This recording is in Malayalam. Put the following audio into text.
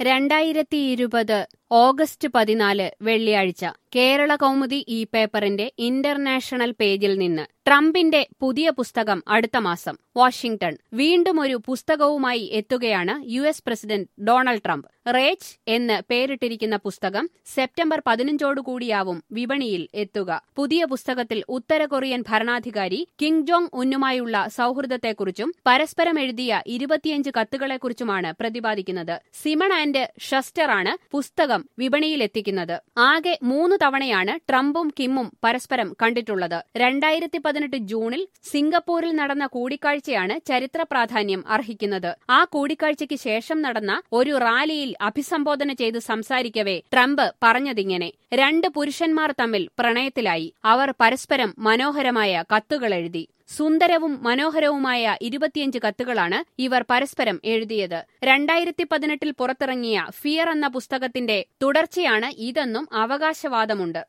രണ്ടായിരത്തി ഇരുപത് ഓഗസ്റ്റ് പതിനാല് വെള്ളിയാഴ്ച കേരള കൗമുദി ഈ പേപ്പറിന്റെ ഇന്റർനാഷണൽ പേജിൽ നിന്ന് ട്രംപിന്റെ പുതിയ പുസ്തകം അടുത്ത മാസം വാഷിംഗ്ടൺ വീണ്ടും ഒരു പുസ്തകവുമായി എത്തുകയാണ് U S president Donald Trump Rage എന്ന് പേരിട്ടിരിക്കുന്ന പുസ്തകം സെപ്റ്റംബർ പതിനഞ്ചോടുകൂടിയാവും വിപണിയിൽ എത്തുക പുതിയ പുസ്തകത്തിൽ ഉത്തര കൊറിയൻ ഭരണാധികാരി കിം ജോങ് ഉന്നുമായുള്ള സൌഹൃദത്തെക്കുറിച്ചും പരസ്പരം എഴുതിയ ഇരുപത്തിയഞ്ച് കത്തുകളെക്കുറിച്ചുമാണ് പ്രതിപാദിക്കുന്നത് സിമൺ ആൻഡ് ഷസ്റ്ററാണ് പുസ്തകം വിപണിയിലെത്തിക്കുന്നത് ആകെ മൂന്ന് തവണയാണ് ട്രംപും കിമ്മും പരസ്പരം കണ്ടിട്ടുള്ളത് രണ്ടായിരത്തി പതിനെട്ട് ജൂണിൽ സിംഗപ്പൂരിൽ നടന്ന കൂടിക്കാഴ്ചയാണ് ചരിത്ര പ്രാധാന്യം അർഹിക്കുന്നത് ആ കൂടിക്കാഴ്ചയ്ക്ക് ശേഷം നടന്ന ഒരു റാലിയിൽ അഭിസംബോധന ചെയ്ത് സംസാരിക്കവേ ട്രംപ് പറഞ്ഞതിങ്ങനെ രണ്ട് പുരുഷന്മാർ തമ്മിൽ പ്രണയത്തിലായി അവർ പരസ്പരം മനോഹരമായ കത്തുകളെഴുതി സുന്ദരവും മനോഹരവുമായ ഇരുപത്തിയഞ്ച് കത്തുകളാണ് ഇവർ പരസ്പരം എഴുതിയത് രണ്ടായിരത്തി പതിനെട്ടിൽ പുറത്തിറങ്ങിയ ഫിയർ എന്ന പുസ്തകത്തിന്റെ തുടർച്ചയാണ് ഇതെന്നും അവകാശവാദമുണ്ട്